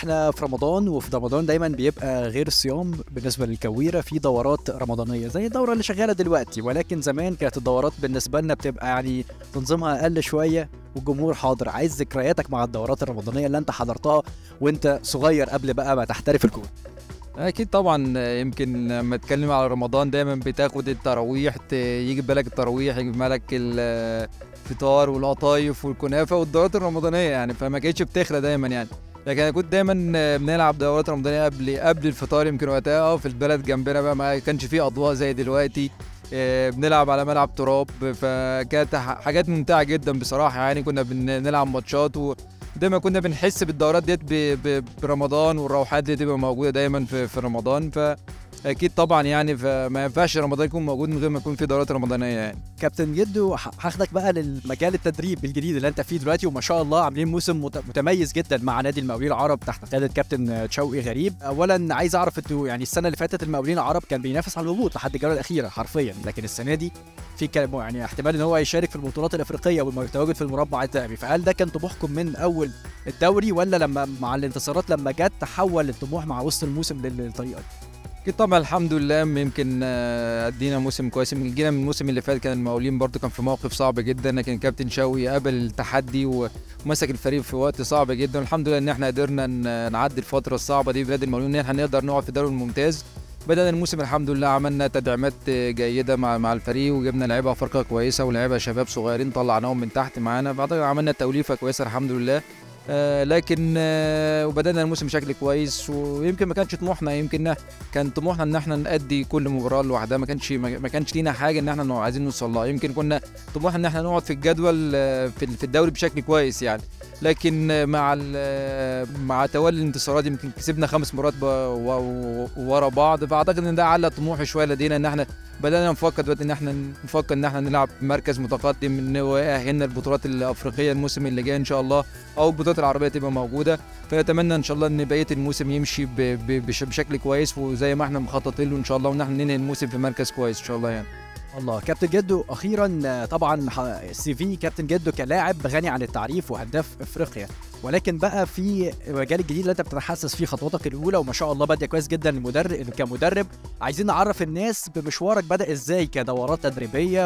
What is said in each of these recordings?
احنا في رمضان وفي رمضان دايما بيبقى غير الصيام بالنسبه للكويره في دورات رمضانيه زي الدوره اللي شغاله دلوقتي ولكن زمان كانت الدورات بالنسبه لنا بتبقى يعني تنظيمها اقل شويه والجمهور حاضر عايز ذكرياتك مع الدورات الرمضانيه اللي انت حضرتها وانت صغير قبل بقى ما تحترف الكوره اكيد طبعا يمكن لما اتكلم على رمضان دايما بتاخد التراويح ت- يجي في بالك التراويح يجي في بالك الفطار والقطايف والكنافه والدورات الرمضانيه يعني فما كانتش بتخلى دايما يعني لكن انا كنت دايما بنلعب دورات رمضانيه قبل قبل الفطار يمكن وقتها اه في البلد جنبنا بقى ما كانش فيه اضواء زي دلوقتي آه، بنلعب على ملعب تراب فكانت ح- حاجات ممتعه جدا بصراحه يعني كنا بنلعب ماتشات و دايما كنا بنحس بالدورات ديت ب- ب- برمضان والروحات دي تبقى موجوده دايما في, في رمضان فاكيد طبعا يعني فما ينفعش رمضان يكون موجود من غير ما يكون في دورات رمضانيه يعني كابتن جدو ه- هاخدك بقى للمجال التدريب الجديد اللي انت فيه دلوقتي وما شاء الله عاملين موسم مت- متميز جدا مع نادي المقاولين العرب تحت قياده كابتن شوقي غريب اولا عايز اعرف انتوا يعني السنه اللي فاتت المقاولين العرب كان بينافس على الهبوط لحد الجوله الاخيره حرفيا لكن السنه دي في كلام يعني احتمال ان هو يشارك في البطولات الافريقيه والتواجد في المربع الذهبي فهل ده كان طموحكم من اول الدوري ولا لما مع الانتصارات لما جت تحول الطموح مع وسط الموسم للطريقه دي؟ اكيد طبعا الحمد لله يمكن آه، ادينا موسم كويس يمكن جينا من الموسم اللي فات كان المقاولين برضو كان في موقف صعب جدا لكن كابتن شوقي قبل التحدي و- ومسك الفريق في وقت صعب جدا والحمد لله ان احنا قدرنا ن- نعدي الفتره الصعبه دي بلاد المقاولين ان احنا نقدر نقعد في الدوري الممتاز بدأنا الموسم الحمد لله عملنا تدعيمات جيدة مع مع الفريق وجبنا لعيبة أفريقيا كويسة ولاعيبة شباب صغيرين طلعناهم من تحت معانا بعد كده عملنا توليفة كويسة الحمد لله آه لكن آه وبدأنا الموسم بشكل كويس ويمكن ما كانش طموحنا يمكن كان طموحنا ان احنا نأدي كل مباراه لوحدها ما كانش ما كانش لينا حاجه ان احنا نوع- عايزين نوصل لها يمكن كنا طموحنا ان احنا نقعد في الجدول آه، في في الدوري بشكل كويس يعني لكن آه، مع ال- آه، مع تولي الانتصارات يمكن كسبنا خمس مرات ب- و- و- ورا بعض فاعتقد ان ده على طموح شويه لدينا ان احنا بدانا نفكر دلوقتي ان احنا نفكر ان احنا نلعب في مركز متقدم ان هو يأهلنا البطولات الافريقيه الموسم اللي جاي ان شاء الله او البطولات العربيه تبقى موجوده فنتمنى ان شاء الله ان بقيه الموسم يمشي ب- ب- بش- بشكل كويس وزي ما احنا مخططين له ان شاء الله وان احنا ننهي الموسم في مركز كويس ان شاء الله يعني الله كابتن جدو اخيرا آه، طبعا ح- سي في كابتن جدو كلاعب غني عن التعريف وهداف افريقيا ولكن بقى في المجال الجديد اللي انت بتتحسس فيه خطواتك الاولى وما شاء الله بادئ كويس جدا المدرب كمدرب عايزين نعرف الناس بمشوارك بدا ازاي كدورات تدريبيه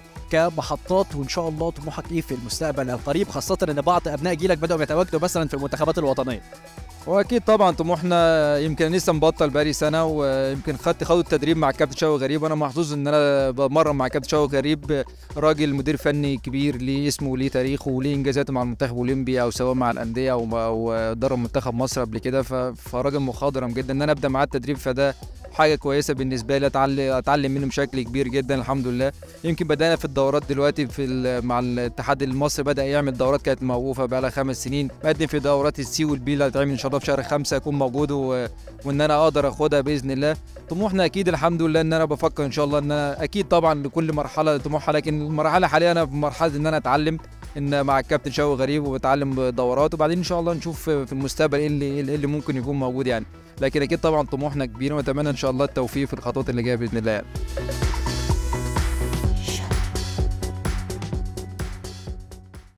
وكمحطات وان شاء الله طموحك ايه في المستقبل القريب خاصه ان بعض ابناء جيلك بداوا يتواجدوا مثلا في المنتخبات الوطنيه واكيد طبعا طموحنا يمكن لسه مبطل بقالي سنه ويمكن خدت خدوا التدريب مع كابتن شوقي غريب وانا محظوظ ان انا بمرن مع كابتن شوقي غريب راجل مدير فني كبير ليه اسمه وليه تاريخه وليه انجازاته مع المنتخب الاولمبي او سواء مع الانديه او او درب منتخب مصر قبل كده ف- فراجل مخضرم جدا ان انا ابدا معاه التدريب فده حاجه كويسه بالنسبه لي اتعلم اتعلم منه بشكل كبير جدا الحمد لله يمكن بدانا في الدورات دلوقتي في ال- مع الاتحاد المصري بدا يعمل دورات كانت موقوفه بقى لها خمس سنين بقدم في دورات السي والبي اللي هتتعمل ان شاء الله في شهر خمسة اكون موجود و... وان انا اقدر اخدها باذن الله طموحنا اكيد الحمد لله ان انا بفكر ان شاء الله ان انا اكيد طبعا لكل مرحله طموحها لكن المرحله الحاليه انا في مرحله ان انا اتعلم ان مع الكابتن شوقي غريب وبتعلم دورات وبعدين ان شاء الله نشوف في المستقبل ايه اللي, إيه اللي ممكن يكون موجود يعني لكن اكيد طبعا طموحنا كبير ونتمنى ان شاء الله التوفيق في الخطوات اللي جايه باذن الله يعني.